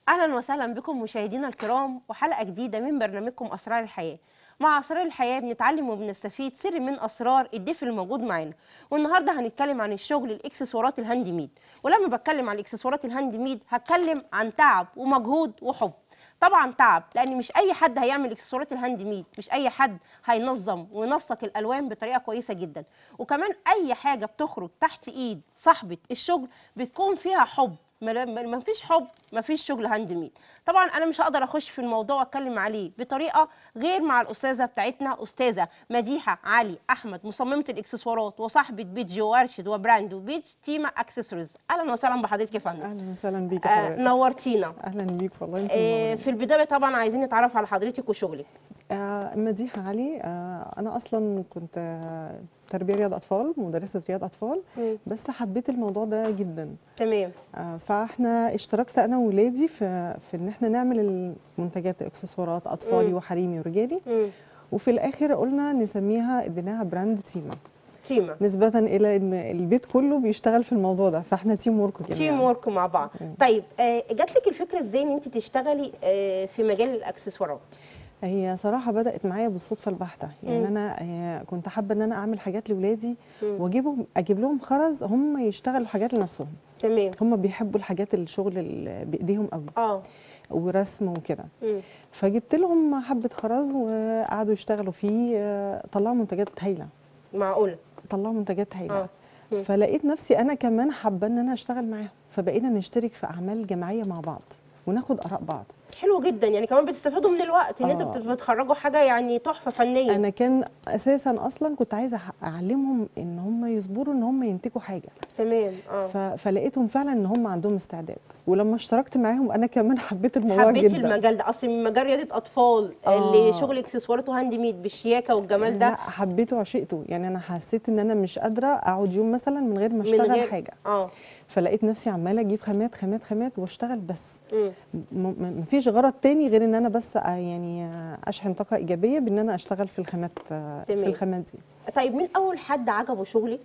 اهلا وسهلا بكم مشاهدينا الكرام وحلقه جديده من برنامجكم اسرار الحياه مع اسرار الحياه بنتعلم وبنستفيد سر من اسرار الدفء الموجود معانا والنهارده هنتكلم عن الشغل الاكسسوارات الهاند ميد ولما بتكلم عن الاكسسوارات الهاند ميد هتكلم عن تعب ومجهود وحب طبعا تعب لان مش اي حد هيعمل اكسسوارات الهاند ميد مش اي حد هينظم وينسق الالوان بطريقه كويسه جدا وكمان اي حاجه بتخرج تحت ايد صاحبه الشغل بتكون فيها حب ما ما فيش حب ما فيش شغل هاند ميد طبعا انا مش هقدر اخش في الموضوع واتكلم عليه بطريقه غير مع الاستاذه بتاعتنا استاذه مديحه علي احمد مصممه الاكسسوارات وصاحبه بيج وارشد وبراند وبيج تيما اكسسوارز اهلا وسهلا بحضرتك يا فندم اهلا وسهلا بيك يا آه حضرتك نورتينا اهلا بيك والله انت آه في البدايه طبعا عايزين نتعرف على حضرتك وشغلك آه مديحه علي آه انا اصلا كنت آه تربيه رياض اطفال مدرسه رياض اطفال مم. بس حبيت الموضوع ده جدا تمام آه فاحنا اشتركت انا وولادي في في ان احنا نعمل المنتجات اكسسوارات اطفالي مم. وحريمي ورجالي مم. وفي الاخر قلنا نسميها اديناها براند تيما تيما نسبه الى ان البيت كله بيشتغل في الموضوع ده فاحنا تيم ورك جميعا تيم ورك مع بعض مم. طيب آه جات لك الفكره ازاي ان انت تشتغلي آه في مجال الاكسسوارات هي صراحة بدأت معايا بالصدفة البحتة يعني مم. أنا آه، كنت حابة إن أنا أعمل حاجات لولادي مم. وأجيبهم أجيب لهم خرز هم يشتغلوا حاجات لنفسهم تمام هم بيحبوا الحاجات الشغل ال- بإيديهم قوي اه ورسم وكده مم. فجبت لهم حبة خرز وقعدوا يشتغلوا فيه آه، طلعوا منتجات هايلة معقوله طلعوا منتجات هايلة اه مم. فلقيت نفسي أنا كمان حابة إن أنا أشتغل معاهم فبقينا نشترك في أعمال جماعية مع بعض وناخد آراء بعض حلو جدا يعني كمان بتستفادوا من الوقت ان آه. انتوا بتخرجوا حاجه يعني تحفه فنيه انا كان اساسا اصلا كنت عايزه أح- اعلمهم ان هم يصبروا ان هم ينتجوا حاجه تمام اه ف... فلقيتهم فعلا ان هم عندهم استعداد ولما اشتركت معاهم انا كمان حبيت الموضوع حبيتي جدا المجال ده اصل من مجال رياده اطفال آه. اللي شغل اكسسوارات وهاند ميد بالشياكه والجمال لا ده حبيته وعشقته يعني انا حسيت ان انا مش قادره اقعد يوم مثلا من غير ما من اشتغل غير- حاجه اه فلقيت نفسي عماله اجيب خامات خامات خامات واشتغل بس مم. م- مفيش غرض تاني غير ان انا بس آه، يعني آه، اشحن طاقه ايجابيه بان انا اشتغل في الخامات آه، في تمام. الخامات دي طيب مين اول حد عجبه شغلك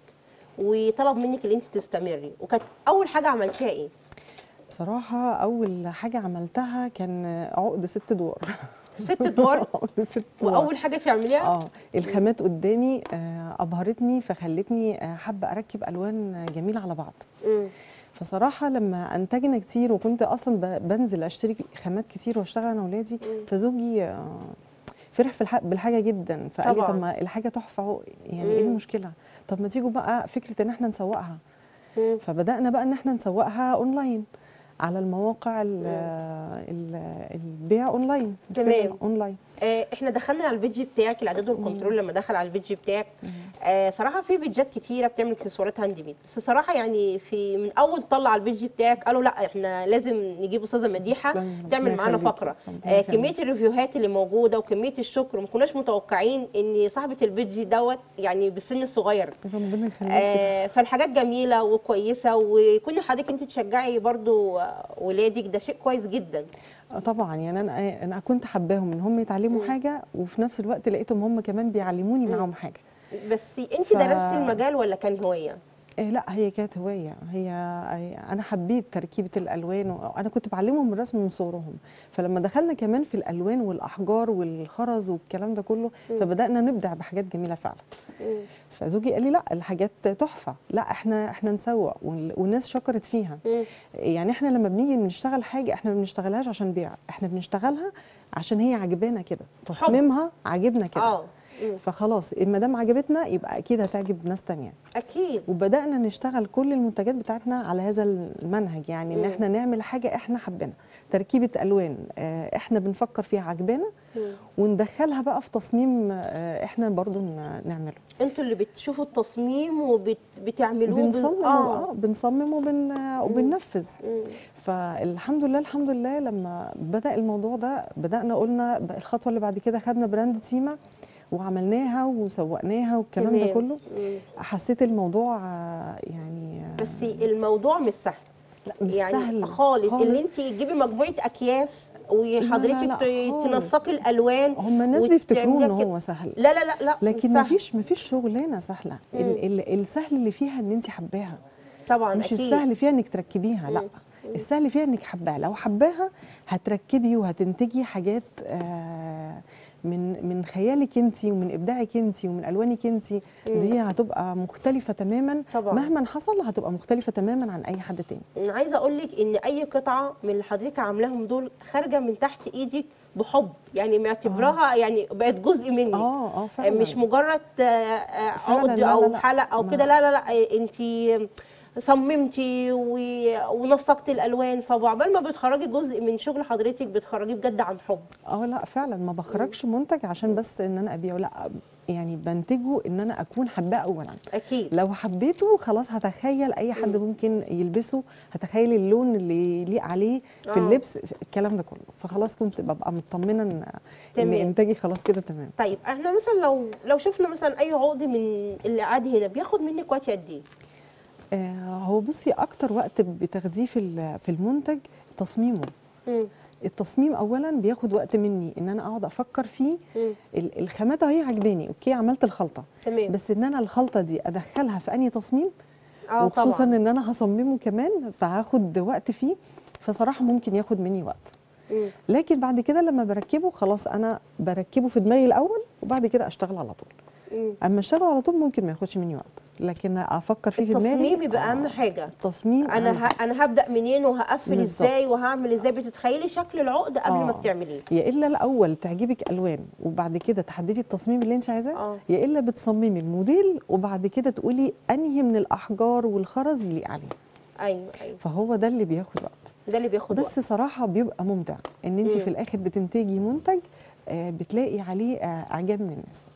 وطلب منك ان انت تستمري وكانت اول حاجه عملتيها ايه صراحه اول حاجه عملتها كان عقد ست ادوار ست ادوار عقد ست ادوار واول حاجه تعمليها اه الخامات قدامي آه ابهرتني فخلتني آه حابه اركب الوان جميله على بعض مم. فصراحه لما انتجنا كتير وكنت اصلا ب- بنزل اشتري خامات كتير واشتغل انا واولادي مم. فزوجي آه فرح في الح... بالحاجه جدا فقال لي طبعاً. طب ما الحاجه تحفه اهو يعني ايه مم. المشكله طب ما تيجوا بقى فكره ان احنا نسوقها مم. فبدانا بقى ان احنا نسوقها اونلاين على المواقع ال- ال- البيع اونلاين السلع تمام. اونلاين آه، احنا دخلنا على البيج بتاعك الاعداد والكنترول لما دخل على البيج بتاعك آه صراحه في بيجات كتيره بتعمل اكسسوارات هاند ميد بس صراحه يعني في من اول طلع على البيج بتاعك قالوا لا احنا لازم نجيب استاذه مديحه تسلمي، تعمل ربنا معانا يخليكي، فقره ربنا آه يخليكي. كميه الريفيوهات اللي موجوده وكميه الشكر ما كناش متوقعين ان صاحبه البيج دوت يعني بالسن الصغير ربنا يخليكي آه فالحاجات جميله وكويسه وكون حضرتك انت تشجعي برضو آه، ولادك ده شيء كويس جدا آه طبعا يعني انا انا كنت حباهم ان هم يتعلموا مم. حاجه وفي نفس الوقت لقيتهم هم كمان بيعلموني مم. معاهم حاجه بس انت ف- درستي المجال ولا كان هوايه إيه لا هي كانت هوايه هي انا حبيت تركيبه الالوان وانا كنت بعلمهم الرسم من صغرهم فلما دخلنا كمان في الالوان والاحجار والخرز والكلام ده كله مم. فبدانا نبدع بحاجات جميله فعلا مم. فزوجي قال لي لا الحاجات تحفه لا احنا احنا نسوق وال- والناس شكرت فيها مم. يعني احنا لما بنيجي بنشتغل حاجه احنا ما بنشتغلهاش عشان بيع احنا بنشتغلها عشان هي عجبانا كده تصميمها عاجبنا كده اه مم. فخلاص ما دام عجبتنا يبقى اكيد هتعجب ناس تانية اكيد وبدانا نشتغل كل المنتجات بتاعتنا على هذا المنهج يعني ان مم. احنا نعمل حاجه احنا حابينها تركيبه الوان آه، احنا بنفكر فيها عجبانا مم. وندخلها بقى في تصميم آه، احنا برضو ن- نعمله انتوا اللي بتشوفوا التصميم وبتعملوه بنصمم اه بنصمم وبن وبننفذ مم. فالحمد لله الحمد لله لما بدا الموضوع ده بدانا قلنا بقى الخطوه اللي بعد كده خدنا براند تيما وعملناها وسوقناها والكلام ده تمام. كله مم. حسيت الموضوع آه، يعني آه، بس الموضوع مش سهل لا مش يعني سهل خالص, اللي انت تجيبي مجموعه اكياس وحضرتك لا، ت- خالص. تنسقي الالوان هم الناس وتعمليها بيفتكروا ان كده. هو سهل لا لا لا لا لكن مش ما سهل. فيش ما فيش شغلانه سهله ال- ال- السهل اللي فيها ان انت حباها طبعا مش أكيد. السهل فيها انك تركبيها لا مم. السهل فيها انك حباها لو حباها هتركبي وهتنتجي حاجات آه، من من خيالك انت ومن ابداعك انت ومن الوانك انت دي هتبقى مختلفه تماما طبعا. مهما حصل هتبقى مختلفه تماما عن اي حد تاني أنا عايزه اقول لك ان اي قطعه من اللي حضرتك عاملاهم دول خارجه من تحت ايدك بحب يعني معتبراها يعني بقت جزء منك اه اه فعلا مش مجرد آه، آه، فعلاً، عقد لا، لا، او لا. حلق او ما- كده لا لا لا انت صممتي و- ونسقتي الالوان فعقبال ما بتخرجي جزء من شغل حضرتك بتخرجيه بجد عن حب اه لا فعلا ما بخرجش منتج عشان بس ان انا ابيعه لا يعني بنتجه ان انا اكون حباه اولا اكيد لو حبيته خلاص هتخيل اي حد ممكن يلبسه هتخيل اللون اللي يليق عليه في آه. اللبس الكلام ده كله فخلاص كنت ببقى مطمنه ان ان تمام. انتاجي خلاص كده تمام طيب احنا مثلا لو لو شفنا مثلا اي عقد من اللي قاعد هنا بياخد منك وقت قد ايه؟ آه هو بصي اكتر وقت بتاخديه في ال- في المنتج تصميمه مم. التصميم اولا بياخد وقت مني ان انا اقعد افكر فيه مم. ال- الخامات اهي عجباني اوكي عملت الخلطه تمام بس ان انا الخلطه دي ادخلها في انهي تصميم اه وخصوصا طبعا ان انا هصممه كمان فهاخد وقت فيه فصراحه ممكن ياخد مني وقت مم. لكن بعد كده لما بركبه خلاص انا بركبه في دماغي الاول وبعد كده اشتغل على طول مم. اما اشتغل على طول ممكن ما ياخدش مني وقت لكن افكر فيه في دماغي التصميم يبقى اهم آه، حاجه التصميم انا أهم ه... انا هبدا منين وهقفل بالظبط. ازاي وهعمل ازاي بتتخيلي شكل العقد قبل ما آه. بتعمليه يا الا الاول تعجبك الوان وبعد كده تحددي التصميم اللي انت عايزاه اه يا الا بتصممي الموديل وبعد كده تقولي انهي من الاحجار والخرز يليق عليه ايوه ايوه فهو ده اللي بياخد وقت ده اللي بياخد وقت بس صراحه بيبقى ممتع ان انت مم. في الاخر بتنتجي منتج آه، بتلاقي عليه آه، اعجاب من الناس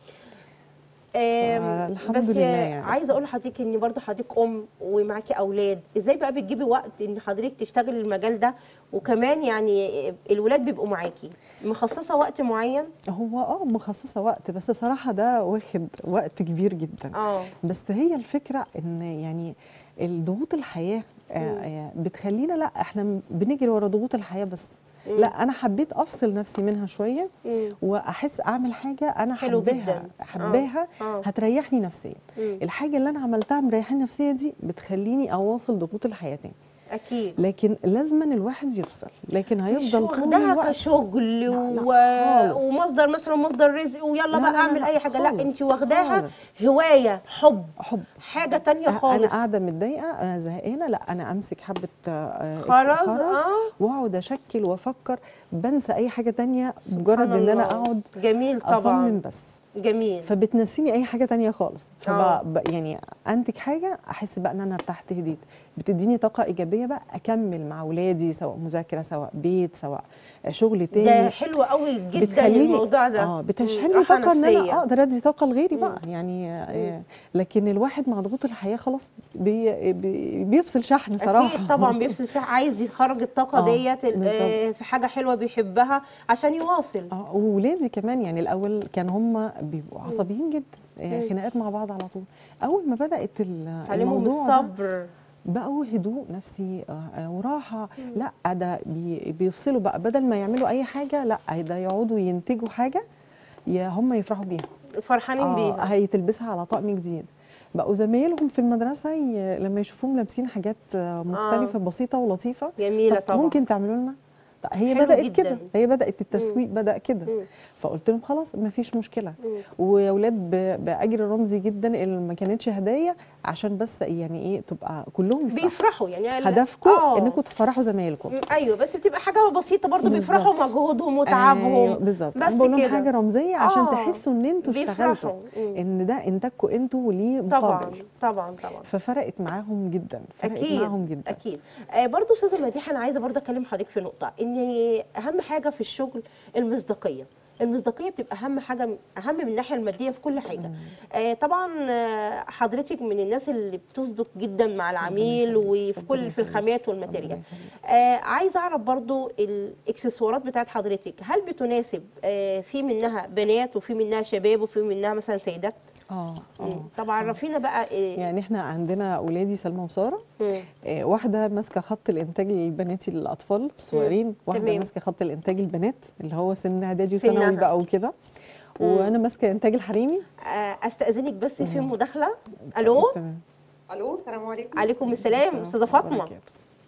آم، الحمد بس لله يعني. عايزه اقول لحضرتك ان برضه حضرتك ام ومعاكي اولاد ازاي بقى بتجيبي وقت ان حضرتك تشتغلي المجال ده وكمان يعني الولاد بيبقوا معاكي مخصصه وقت معين هو اه مخصصه وقت بس صراحه ده واخد وقت كبير جدا اه بس هي الفكره ان يعني الضغوط الحياه آه، آه، بتخلينا لا احنا بنجري ورا ضغوط الحياه بس مم. لا انا حبيت افصل نفسي منها شويه مم. واحس اعمل حاجه انا حلو حباها جدا. حباها اه هتريحني نفسيا مم. الحاجه اللي انا عملتها مريحاني نفسيا دي بتخليني اواصل ضغوط الحياه تاني اكيد لكن لازما الواحد يفصل لكن مش هيفضل طول واخداها الوقت كشغل لا، و... لا خالص. ومصدر مثلا مصدر رزق ويلا لا، بقى لا، لا، اعمل لا، اي حاجه لا خالص، انت واخداها خالص. هوايه حب حب حاجه تانية انا خالص قاعده متضايقه آه، زهقانه لا انا امسك حبه آه، خرز خرز اه واقعد اشكل وافكر بنسى اي حاجه تانية مجرد سبحان ان انا الله. اقعد جميل اصمم طبعا بس جميل فبتنسيني اي حاجه تانية خالص آه. فب... ب- يعني انتج حاجه احس بقى ان انا ارتحت هديت بتديني طاقه ايجابيه بقى اكمل مع اولادي سواء مذاكره سواء بيت سواء شغل ده تاني حلو قوي جدا بتخليني- الموضوع ده اه مم، بتشحنني راحة طاقه ان نفسية. انا اقدر ادي طاقه لغيري بقى مم. يعني آه لكن الواحد مع ضغوط الحياه خلاص بي بي بيفصل شحن صراحه اكيد طبعا بيفصل فيها عايز يخرج الطاقه آه، ديت ال- بالظبط. آه، في حاجه حلوه بيحبها عشان يواصل اه وولادي كمان يعني الاول كان هم بيبقوا عصبيين جدا آه، مم. خناقات مع بعض على طول اول ما بدات ال- تعلمهم الموضوع ده الصبر بقوا هدوء نفسي آه، آه، وراحه لا ده بي بيفصلوا بقى بدل ما يعملوا اي حاجه لا ده يقعدوا ينتجوا حاجه يا هم يفرحوا بيها فرحانين اه بيها هيتلبسها على طقم جديد بقوا زمايلهم في المدرسه ي... لما يشوفوهم لابسين حاجات آه، مختلفه بسيطه ولطيفه جميله طب طبعا ممكن تعملوا لنا طب هي حلو بدات جداً. كده هي بدات التسويق بدا كده مم. فقلت لهم خلاص ما فيش مشكله مم. ويا اولاد ب- باجر رمزي جدا اللي ما كانتش هدايا عشان بس يعني ايه تبقى كلهم يفرحوا بيفرحوا يعني ال- هدفكم آه. انكم تفرحوا زمايلكم مم، ايوه بس بتبقى حاجه بسيطه برضو بيفرحوا بالظبط. مجهودهم وتعبهم أيوة بالظبط بس أنا بقول لهم كده. حاجه رمزيه عشان آه. تحسوا ان انتوا اشتغلتوا بيفرحوا مم. ان ده انتاجكم انتوا وليه طبعا مقابل طبعا طبعا ففرقت معاهم جدا فرقت اكيد معاهم جدا اكيد آه برضو استاذه مديحه انا عايزه برضو اكلم حضرتك في نقطه ان اهم حاجه في الشغل المصداقيه المصداقيه بتبقى اهم حاجه اهم من الناحيه الماديه في كل حاجه آه طبعا آه، حضرتك من الناس اللي بتصدق جدا مع العميل يخليك، وفي كل ربنا في يخليك، الخامات ربنا والماتيريال يخليك. آه عايزه اعرف برضو الاكسسوارات بتاعت حضرتك هل بتناسب آه في منها بنات وفي منها شباب وفي منها مثلا سيدات اه مم. اه طب عرفينا بقى آه يعني احنا عندنا اولادي سلمى وساره مم. آه، واحده ماسكه خط الانتاج للبناتي للاطفال الصغيرين واحده تمام. ماسكه خط الانتاج البنات اللي هو سن اعدادي سنها. وثانوي بقى وكده مم. وانا ماسكه انتاج الحريمي آه، استاذنك بس في مداخله الو تمام الو السلام عليكم عليكم السلام استاذه فاطمه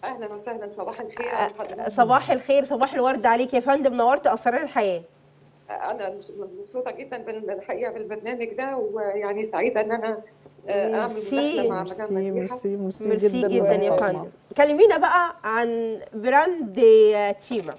اهلا وسهلا صباح الخير على حضرتك. صباح الخير صباح الورد عليك يا فندم نورت اسرار الحياه انا مش- مبسوطه جدا بالحقيقه بالبرنامج ده ويعني سعيده ان انا آه، اعمل ميرسي، مداخله مع ميرسي مدام مديحه ميرسي ميرسي, ميرسي جدا جدا يا مدام فندم فاطمة. كلمينا بقى عن براند تشيما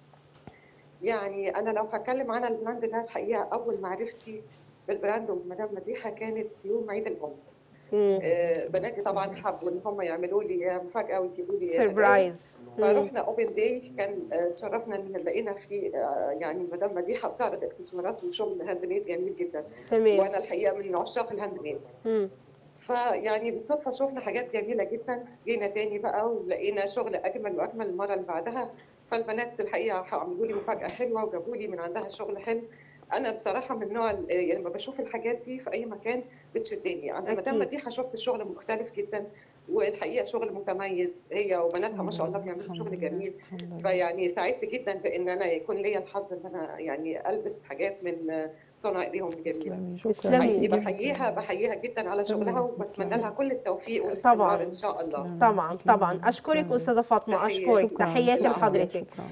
يعني انا لو هتكلم عن البراند ده الحقيقه اول معرفتي بالبراند ومدام مديحه كانت يوم عيد الام مم. آه، بناتي طبعا حبوا ان هم يعملوا لي مفاجاه ويجيبوا لي هدايا. سربرايز مم. فروحنا اوبن داي كان آه، تشرفنا ان لقينا في آه، يعني مدام مديحه بتعرض اكسسوارات وشغل هاند ميد جميل جدا تمام وانا الحقيقه من عشاق الهاند ميد مم. فيعني بالصدفه شفنا حاجات جميله جدا جينا تاني بقى ولقينا شغل اجمل واجمل المره اللي بعدها فالبنات الحقيقه عملوا لي مفاجاه حلوه وجابوا لي من عندها شغل حلو انا بصراحه من النوع ال- يعني لما بشوف الحاجات دي في اي مكان بتشدني عند أكيد. مدام مديحه شفت الشغل مختلف جدا والحقيقه شغل متميز هي وبناتها ما شاء الله بيعملوا الحمد شغل لله، جميل الحمد لله. فيعني سعدت جدا بان انا يكون ليا الحظ ان انا يعني البس حاجات من صنع ايديهم الجميله تسلمي شكرا تسلمي. حقيقي جداً. بحييها بحييها جدا على تسلمي، شغلها وبتمنى تسلمي. لها كل التوفيق طبعاً. والاستمرار ان شاء الله تسلمي، طبعا تسلمي، طبعا اشكرك تسلمي. استاذه فاطمه تحية. اشكرك شكراً. تحياتي العفو. لحضرتك شكراً.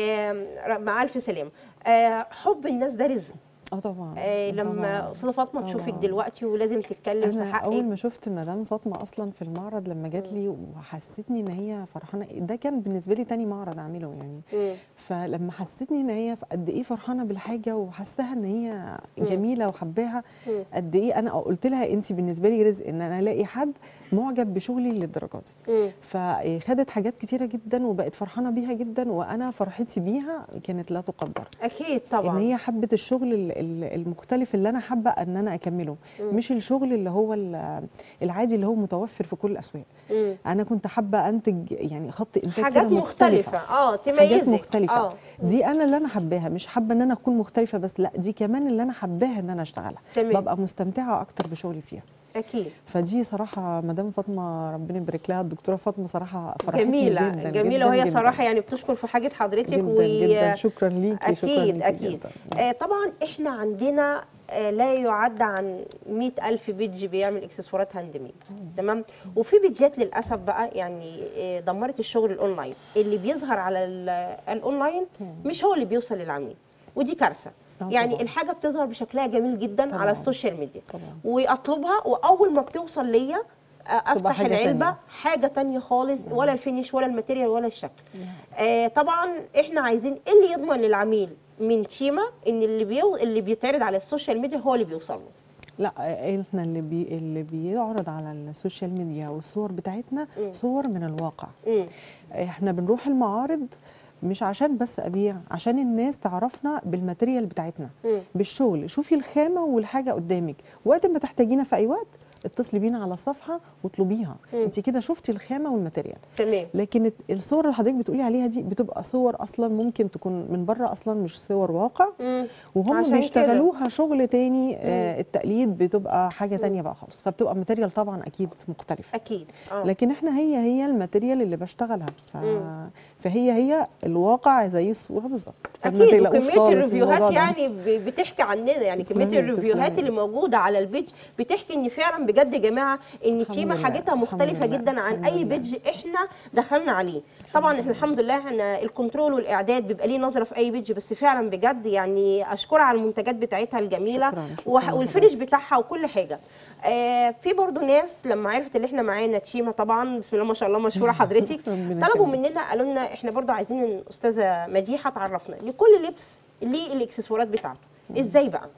آم، مع الف سلامه آه، حب الناس ده رزق اه طبعا آه، آه لما طبعاً. استاذه فاطمه تشوفك طبعاً. دلوقتي ولازم تتكلم في انا حقك اول ما شفت مدام فاطمه اصلا في المعرض لما جات لي وحسيتني ان هي فرحانه ده كان بالنسبه لي تاني معرض اعمله يعني مم. فلما حسيتني ان هي قد ايه فرحانه بالحاجه وحساها ان هي جميله وحباها مم. قد ايه انا قلت لها انت بالنسبه لي رزق ان انا الاقي حد معجب بشغلي للدرجه دي مم. فخدت حاجات كتيره جدا وبقت فرحانه بيها جدا وانا فرحتي بيها كانت لا تقدر اكيد ان طبعا هي حبت الشغل ال- ال- المختلف اللي انا حابه ان انا اكمله مم. مش الشغل اللي هو ال- العادي اللي هو متوفر في كل الاسواق مم. انا كنت حابه انتج يعني خط انتاج حاجات كده مختلفه اه تميزك حاجات مختلفه اه دي انا اللي انا حباها مش حابه ان انا اكون مختلفه بس لا دي كمان اللي انا حباها ان انا اشتغلها تمام. ببقى مستمتعه اكتر بشغلي فيها اكيد فدي صراحه مدام فاطمه ربنا يبارك لها الدكتوره فاطمه صراحه فرحتني جميله جدا جميله جدا وهي جدا صراحه يعني بتشكر في حاجه حضرتك جدا و جدا شكرا ليكي شكرا اكيد ليكي اكيد جداً. آه طبعا احنا عندنا آه لا يعد عن مئة ألف بيج بيعمل اكسسوارات هاند ميد تمام وفي بيجات للأسف بقى يعني آه دمرت الشغل الأونلاين اللي بيظهر على ال- الأونلاين مش هو اللي بيوصل للعميل ودي كارثة آه يعني طبعاً. الحاجة بتظهر بشكلها جميل جدا طبعاً. على السوشيال ميديا طبعا واطلبها واول ما بتوصل ليا آه، افتح حاجة العلبه تانية. حاجه تانية خالص ولا الفينش ولا الماتيريال ولا الشكل آه طبعا احنا عايزين ايه اللي يضمن للعميل من شيما ان اللي بيو اللي بيتعرض على السوشيال ميديا هو اللي بيوصل له لا احنا اللي بي اللي بيعرض على السوشيال ميديا والصور بتاعتنا مم. صور من الواقع مم. احنا بنروح المعارض مش عشان بس ابيع عشان الناس تعرفنا بالماتيريال بتاعتنا مم. بالشغل شوفي الخامه والحاجه قدامك وقت ما تحتاجينا في اي وقت اتصلي بينا على الصفحه واطلبيها مم. انت كده شفتي الخامه والماتيريال تمام لكن الت- الصور اللي حضرتك بتقولي عليها دي بتبقى صور اصلا ممكن تكون من بره اصلا مش صور واقع مم. وهم عشان بيشتغلوها شغل تاني آه التقليد بتبقى حاجه تانية بقى خالص فبتبقى ماتيريال طبعا اكيد مختلف اكيد اه لكن احنا هي هي الماتيريال اللي بشتغلها ف... مم. فهي هي الواقع زي الصوره بالظبط فما اكيد تقلقوش وكميه خالص من الريفيوهات الموضوع ده. يعني ب- بتحكي عننا يعني كميه تسلمي، الريفيوهات تسلمي. اللي موجوده على البيج بتحكي ان فعلا بجد يا جماعه ان الحمد تيما لله، حاجتها الحمد مختلفه لله، جدا عن الحمد اي لله. بيج احنا دخلنا عليه طبعا احنا الحمد لله احنا الكنترول والاعداد بيبقى ليه نظره في اي بيج بس فعلا بجد يعني اشكرها على المنتجات بتاعتها الجميله شكراً، شكراً وح- لحضرتك. والفينش بتاعها وكل حاجه آه في برضو ناس لما عرفت ان احنا معانا تشيما طبعا بسم الله ما شاء الله مشهوره حضرتك ربنا طلبوا يخليك. مننا قالوا لنا احنا برضو عايزين الاستاذه مديحه تعرفنا لكل لبس ليه الاكسسوارات بتاعته ازاي بقى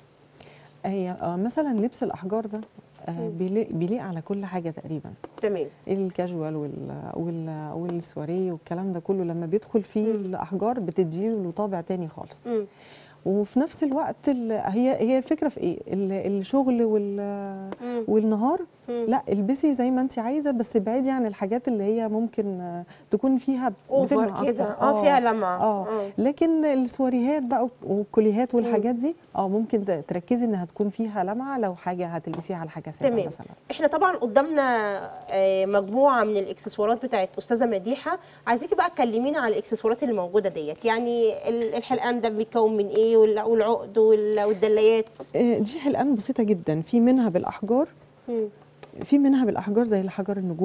هي آه، مثلا لبس الاحجار ده آه، بيليق بيليق على كل حاجه تقريبا تمام الكاجوال وال وال والسواريه والكلام ده كله لما بيدخل فيه مم. الاحجار بتديله طابع تاني خالص مم. وفي نفس الوقت ال- هي هي الفكره في ايه ال- الشغل وال مم. والنهار مم. لا البسي زي ما انت عايزه بس ابعدي عن الحاجات اللي هي ممكن آه، تكون فيها بتلمع اوفر كده أكتر. اه فيها لمعه اه لكن السواريهات بقى والكوليهات والحاجات دي اه ممكن ت- تركزي انها تكون فيها لمعه لو حاجه هتلبسيها على حاجه ساده تمام. مثلا احنا طبعا قدامنا آه، مجموعه من الاكسسوارات بتاعت استاذه مديحه عايزاكي بقى تكلمينا على الاكسسوارات اللي موجوده ديت يعني ال- الحلقان ده بيتكون من ايه وال- والعقد وال- والدلايات آه، دي حلقان بسيطه جدا في منها بالاحجار مم. في منها بالاحجار زي الحجر النجومي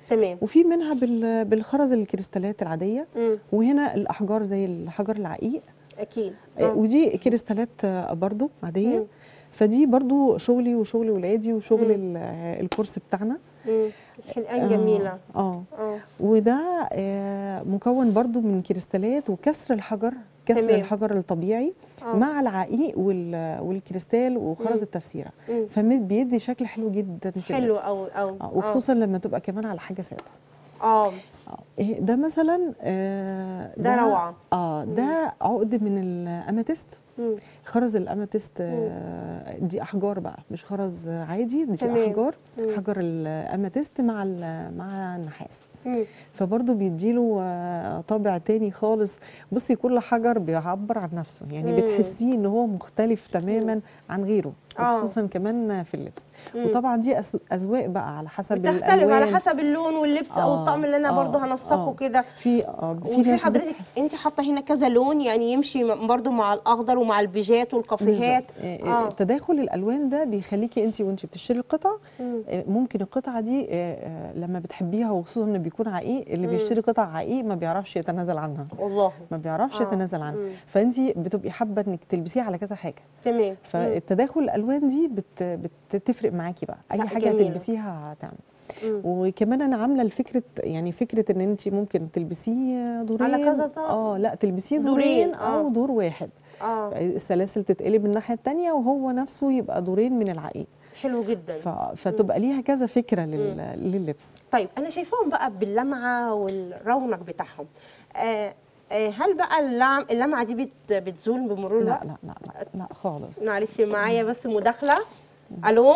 تمام وفي منها بال- بالخرز الكريستالات العاديه مم. وهنا الاحجار زي الحجر العقيق اكيد آه، آه. ودي كريستالات آه، برضو عاديه مم. فدي برضو شغلي وشغل ولادي وشغل مم. ال- آه، الكورس بتاعنا مم. حلقان جميله اه اه وده آه، مكون برضو من كريستالات وكسر الحجر كسر تمام. الحجر الطبيعي آه. مع العقيق وال- والكريستال وخرز مم. التفسيره مم. فبيدي شكل حلو جدا في حلو اللبس. قوي قوي آه، وخصوصا لما تبقى كمان على حاجه ساده اه آه، إيه ده مثلا آه، ده روعة. اه ده عقد من الاماتيست مم. خرز الاماتيست آه، دي احجار بقى مش خرز عادي دي تمام. احجار مم. حجر الاماتيست مع ال- مع النحاس مم. فبرضه بيديله آه، طابع تاني خالص بصي كل حجر بيعبر عن نفسه يعني مم. بتحسيه ان هو مختلف تماما عن غيره آه. وخصوصا كمان في اللبس مم. وطبعا دي أس- اذواق بقى على حسب بتختلف على الألوان. حسب اللون واللبس او آه، الطقم اللي انا آه، برضو هنسقه آه. كده في اه في وفي ناس بت- حضرتك انت حاطه هنا كذا لون يعني يمشي م- برضو مع الاخضر ومع البيجات والكافيهات بالظبط. آه. اه تداخل الالوان ده بيخليكي انت وانت بتشتري القطعه مم. آه، ممكن القطعه دي آه، آه، لما بتحبيها وخصوصا ان بيكون عقيق اللي مم. بيشتري قطع عقيق ما بيعرفش يتنازل عنها والله ما بيعرفش آه. يتنازل عنها مم. فانت بتبقي حابه انك تلبسيها على كذا حاجه تمام مم. فالتداخل الالوان دي بت بتفرق معاكي بقى اي لا، حاجه جميلة. هتلبسيها هتعمل مم. وكمان انا عامله الفكره يعني فكره ان انت ممكن تلبسيه دورين على كذا طقم. اه لا تلبسيه دورين، دورين آه. او دور واحد اه السلاسل تتقلب الناحيه الثانيه وهو نفسه يبقى دورين من العقيق حلو جدا ف... فتبقى ليها كذا فكره لل... لللبس طيب انا شايفاهم بقى باللمعه والرونق بتاعهم آه آه هل بقى اللمع اللمعه دي بت بتزول بمرور لا الوقت لا لا لا, لا خالص معلش معايا بس مداخله الو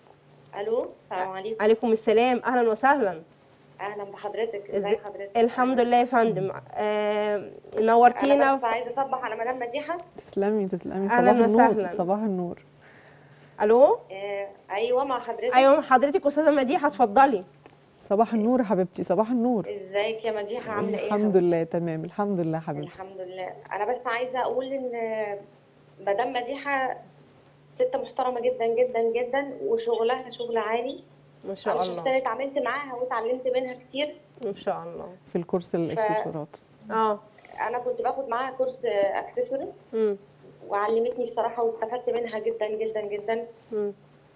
الو السلام عليكم عليكم السلام اهلا وسهلا اهلا بحضرتك إز- ازي حضرتك الحمد لله يا فندم آه انا نورتينا بس عايزه اصبح على مدام مديحه تسلمي تسلمي أهلاً صباح النور وسهلاً. صباح النور الو آه ايوه مع حضرتك ايوه حضرتك استاذه مديحه اتفضلي صباح النور يا حبيبتي صباح النور ازيك يا مديحه عامله ايه الحمد لله تمام الحمد لله حبيبتي الحمد لله انا بس عايزه اقول ان مدام مديحه ست محترمه جدا جدا جدا وشغلها شغل عالي ما شاء انا الله شخصيا اتعاملت معاها واتعلمت منها كتير ما شاء الله في الكورس الاكسسوارات اه انا كنت باخد معاها كورس اكسسوري امم وعلمتني بصراحه واستفدت منها جدا جدا جدا امم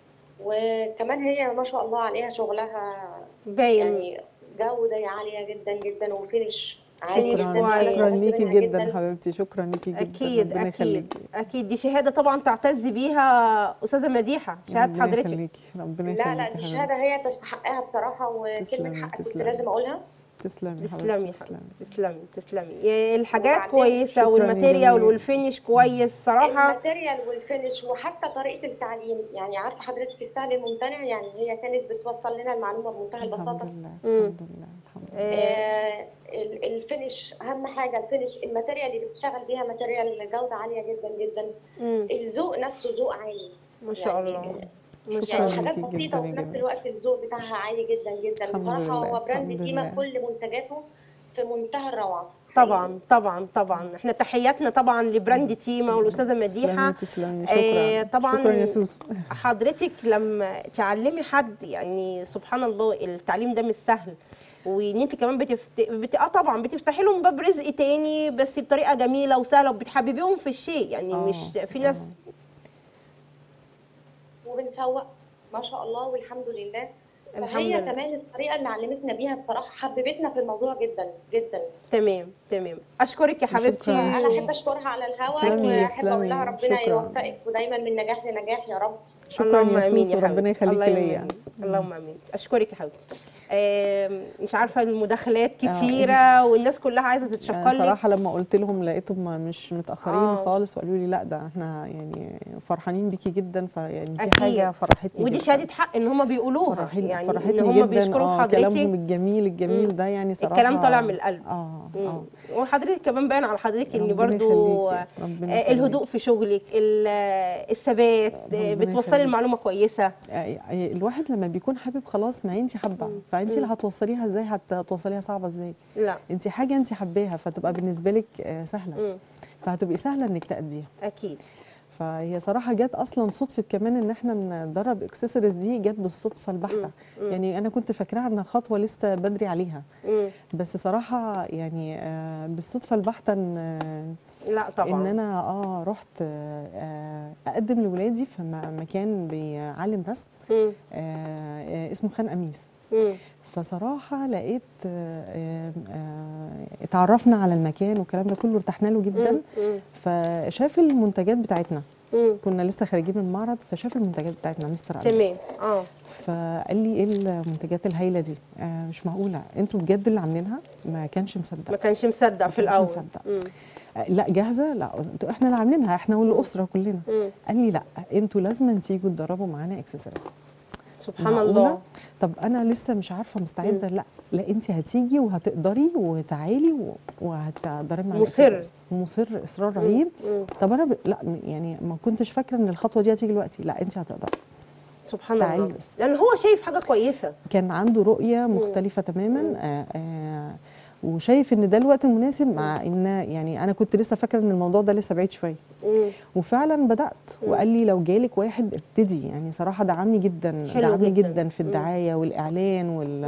وكمان هي ما شاء الله عليها شغلها باين يعني جودة عالية جدا جدا وفينش عالي فينش جدا شكرا كويس. شكرا أنا ليكي استفدت منها جدا حبيبتي شكرا ليكي جدا اكيد ربنا اكيد يخليكي اكيد دي شهاده طبعا تعتز بيها استاذه مديحه شهاده ربنا حضرتك يخليكي ربنا لا لا يخليكي دي حبيبتي. شهادة هي تستحقها بصراحة تسلمي، وكلمة حق كنت تسلمي. لازم أقولها تسلمي تسلمي حبيبتي يا تسلمي حبيبتي تسلمي تسلمي يا الحاجات وبعدين كويسه شكراً والماتيريال جميل. والفينش كويس صراحه الماتيريال والفينش وحتى طريقة التعليم يعني عارفة حضرتك السهل الممتنع يعني هي كانت بتوصل لنا المعلومة بمنتهى الحمد البساطة لله مم. الحمد لله الحمد لله آه، آه، ال- الفينش أهم حاجة الفينش الماتيريال اللي بتشتغل بيها ماتيريال جودة عالية جدا جدا مم، الذوق نفسه ذوق عالي ما شاء يعني- الله ما شكراً شاء يعني الله حاجات ليكي بسيطة جداً وفي يا نفس جميل. الوقت الذوق بتاعها عالي جدا جدا الحمد بصراحة لله، هو الحمد براند تيما لله. كل منتجاته في منتهى الروعة طبعا طبعا طبعا احنا تحياتنا طبعا لبراند تيما والاستاذه مديحه تسلمي تسلمي آه، شكرا طبعاً شكرا يا سوسو حضرتك لما تعلمي حد يعني سبحان الله التعليم ده مش سهل وان انت كمان بتفت... بت... اه طبعا بتفتحي لهم باب رزق تاني بس بطريقه جميله وسهله وبتحببيهم في الشيء يعني آه، مش في ناس وبنسوق ما شاء الله والحمد لله الحمد فهي لله. كمان الطريقة اللي علمتنا بيها بصراحة حببتنا في الموضوع جدا جدا تمام تمام اشكرك يا حبيبتي شكراً. أنا أحب أشكرها على الهوا تسلمي، وأحب أقول لها تسلمي. ربنا شكراً. يوفقك ودايما من نجاح لنجاح يا رب شكرا اللهم يا آمين سوسو ربنا حبيبتي. يخليكي اللهم ليا آمين. اللهم امين اشكرك يا حبيبتي آم، مش عارفه المداخلات كتيره والناس كلها عايزه يعني تتشكر لي صراحة لما قلت لهم لقيتهم مش متأخرين آه. خالص وقالوا لي لا ده احنا يعني فرحانين بيكي جدا فيعني دي أكيد. حاجة فرحتني ودي جداً. شهاده حق ان هم بيقولوها فرحتني يعني فرحتني ان هم جدا بيشكروا اه حضرتك كلامهم الجميل الجميل ده يعني صراحة الكلام طالع من القلب اه مم. اه وحضرتك كمان باين على حضرتك ان ربنا برضو يخليكي، ربنا آه، الهدوء في شغلك ال- آه، الثبات آه، ربنا بتوصلي يخليكي. المعلومه كويسه آه، الواحد لما بيكون حابب خلاص ما انت حابه مم. فانت مم. اللي هتوصليها ازاي هتوصليها صعبه ازاي لا انت حاجه انت حباها فتبقى بالنسبه لك آه، سهله مم. فهتبقي سهله انك تأديها اكيد فهي صراحه جت اصلا صدفه كمان ان احنا ندرب اكسسوارز دي جت بالصدفه البحته مم. يعني انا كنت فاكراها انها خطوه لسه بدري عليها مم. بس صراحه يعني آه، بالصدفه البحته ان لا طبعا ان انا اه رحت آه، آه، اقدم لاولادي في م- مكان بيعلم رسم مم. آه، آه، اسمه خان قميص مم. فصراحه لقيت آه، آه، آه، اتعرفنا على المكان والكلام ده كله ارتحنا له جدا مم. مم. فشاف المنتجات بتاعتنا مم. كنا لسه خارجين من المعرض فشاف المنتجات بتاعتنا مستر تمام أليس اه فقال لي ايه المنتجات الهايله دي آه مش معقوله انتوا بجد اللي عاملينها ما كانش مصدق ما كانش مصدق ما في كانش الاول مصدق. مم. آه لا جاهزه لا انتوا احنا اللي عاملينها احنا والاسره كلنا مم. قال لي لا انتوا لازم تيجوا تدربوا معانا اكسسوارز سبحان معقولة؟ الله طب انا لسه مش عارفه مستعده لا لا انت هتيجي وهتقدري وتعالي و- وهتدربي معانا مصر. exercise. مصر اصرار رهيب مم. طب انا ب... لا يعني ما كنتش فاكره ان الخطوه دي هتيجي دلوقتي لا انت هتقدري سبحان تعالي الله بس. لان هو شايف حاجه كويسه كان عنده رؤيه مختلفه تماما آه آه وشايف ان ده الوقت المناسب مع ان يعني انا كنت لسه فاكره ان الموضوع ده لسه بعيد شويه مم. وفعلا بدات مم. وقال لي لو جالك واحد ابتدي يعني صراحه دعمني جدا حلو دعمني جداً. جدا, في مم. الدعايه والاعلان وال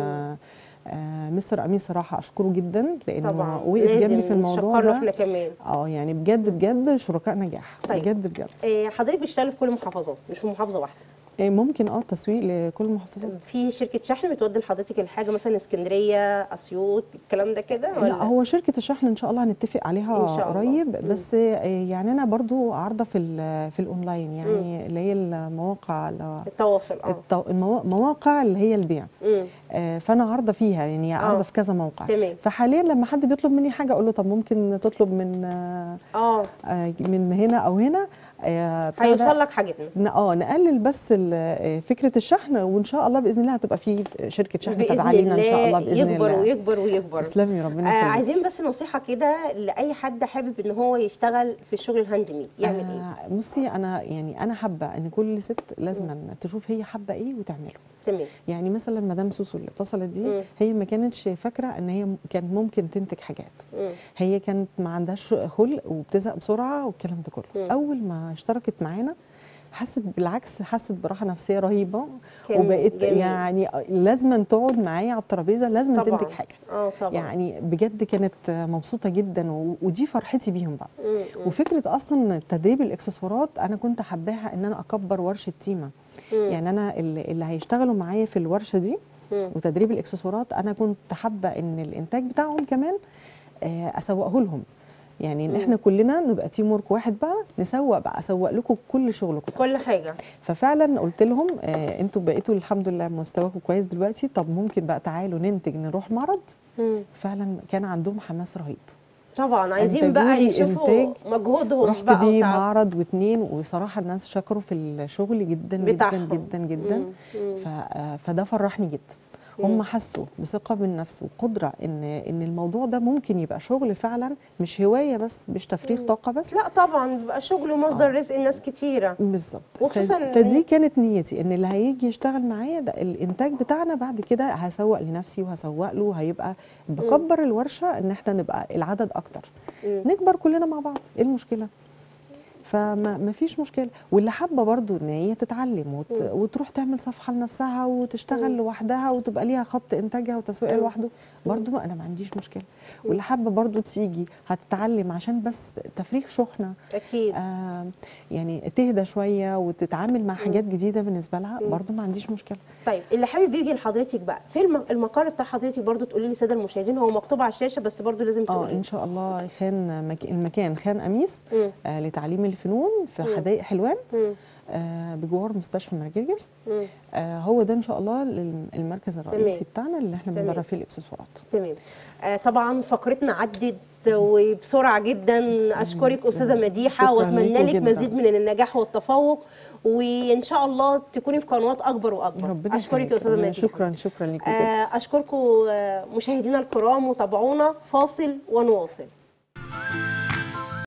آه مستر امين صراحه اشكره جدا لانه طبعا وقف لازم جنبي في الموضوع نشكره ده احنا كمان اه يعني بجد بجد شركاء نجاح طيب. بجد بجد إيه، حضرتك بتشتغلي في كل المحافظات مش في محافظه واحده آه، ممكن اه تسويق لكل المحافظات في شركه شحن بتودي لحضرتك الحاجه مثلا اسكندريه اسيوط الكلام ده كده ولا لا هو شركه الشحن ان شاء الله هنتفق عليها إن شاء الله. قريب مم. بس آه، يعني انا برضو عارضه في ال- في الاونلاين يعني اللي هي المواقع اللي- التواصل اه التو- الموا- المواقع اللي هي البيع مم. آه، فانا عارضه فيها يعني عارضه آه. في كذا موقع تمام فحاليا لما حد بيطلب مني حاجه اقول له طب ممكن تطلب من آه، اه آه، من هنا او هنا آه، بتاع ده- هيوصل لك حاجتنا ن- اه نقلل بس ال- آه، فكره الشحن وان شاء الله باذن الله هتبقى في شركه شحن باذن تابعه لينا ان شاء الله الله باذن يكبر الله ويكبر ويكبر تسلمي ربنا آه يخليك عايزين بس نصيحه كده لاي حد حابب ان هو يشتغل في الشغل الهاند ميد يعمل ايه آه بصي انا يعني انا حابه ان كل ست لازم تشوف هي حابه ايه وتعمله تمام يعني مثلا مدام سوسو اللي اتصلت دي مم. هي ما كانتش فاكره ان هي م- كان ممكن تنتج حاجات مم. هي كانت ما عندهاش خلق وبتزهق بسرعه والكلام ده كله مم. اول ما اشتركت معانا حست بالعكس حست براحه نفسيه رهيبه كان وبقت جميل. يعني لازم تقعد معايا على الترابيزه لازم طبعاً. تنتج حاجه اه طبعا يعني بجد كانت مبسوطه جدا و- ودي فرحتي بيهم بقى مم. مم. وفكره اصلا تدريب الاكسسوارات انا كنت حباها ان انا اكبر ورشه تيمه مم. يعني انا اللي, اللي هيشتغلوا معايا في الورشه دي مم. وتدريب الاكسسوارات انا كنت حابه ان الانتاج بتاعهم كمان آه، اسوقه لهم يعني ان مم. احنا كلنا نبقى تيم ورك واحد بقى نسوق بقى اسوق لكم كل شغلكم كل حاجه ففعلا قلت لهم آه انتوا بقيتوا الحمد لله مستواكم كويس دلوقتي طب ممكن بقى تعالوا ننتج نروح معرض مم. فعلا كان عندهم حماس رهيب طبعا عايزين أنتجوا بقى لي يشوفوا إنتاج. مجهودهم رحت بقى بيه وتعب. معرض واتنين وصراحه الناس شكروا في الشغل جدا جدا بتاعهم. جدا جدا مم. مم. ف- آه، فده فرحني جدا مم. هم حسوا بثقه بالنفس وقدره ان ان الموضوع ده ممكن يبقى شغل فعلا مش هوايه بس مش تفريغ مم. طاقه بس لا طبعا بيبقى شغل ومصدر رزق الناس كتيره بالظبط وخصوصاً ف- إن فدي هي- كانت نيتي ان اللي هيجي يشتغل معايا ده الانتاج بتاعنا بعد كده هسوق لنفسي وهسوق له هيبقى بكبر الورشه ان احنا نبقى العدد اكتر مم. نكبر كلنا مع بعض ايه المشكله فما ما فيش مشكله واللي حابه برضو ان هي تتعلم وت... مم. وتروح تعمل صفحه لنفسها وتشتغل مم. لوحدها وتبقى ليها خط انتاجها وتسويقها مم. لوحده برضو انا ما عنديش مشكله واللي حابه برضو تيجي هتتعلم عشان بس تفريغ شحنه اكيد آه يعني تهدى شويه وتتعامل مع حاجات جديده بالنسبه لها مم. برضو ما عنديش مشكله طيب اللي حابب يجي لحضرتك بقى في الم- المقر بتاع حضرتك برضو تقولي لي ساده المشاهدين هو مكتوب على الشاشه بس برضو لازم اه تقولي ان شاء الله خان مك... المكان خان قميص مم. آه لتعليم الفنون في مم. حدائق حلوان مم. آه بجوار مستشفى مرجرجس مم. آه هو ده ان شاء الله لل- المركز الرئيسي بتاعنا اللي احنا تمام. بندرب فيه الاكسسوارات تمام آه طبعا فقرتنا عدت وبسرعه جدا اشكرك استاذه مديحه شكراً واتمنى ليكوا لك جداً. مزيد من النجاح والتفوق وان شاء الله تكوني في قنوات اكبر واكبر ربنا اشكرك يخليك. يا استاذه ربنا- مديحه شكرا شكرا لكم جدا آه اشكركم آه، مشاهدينا الكرام وتابعونا فاصل ونواصل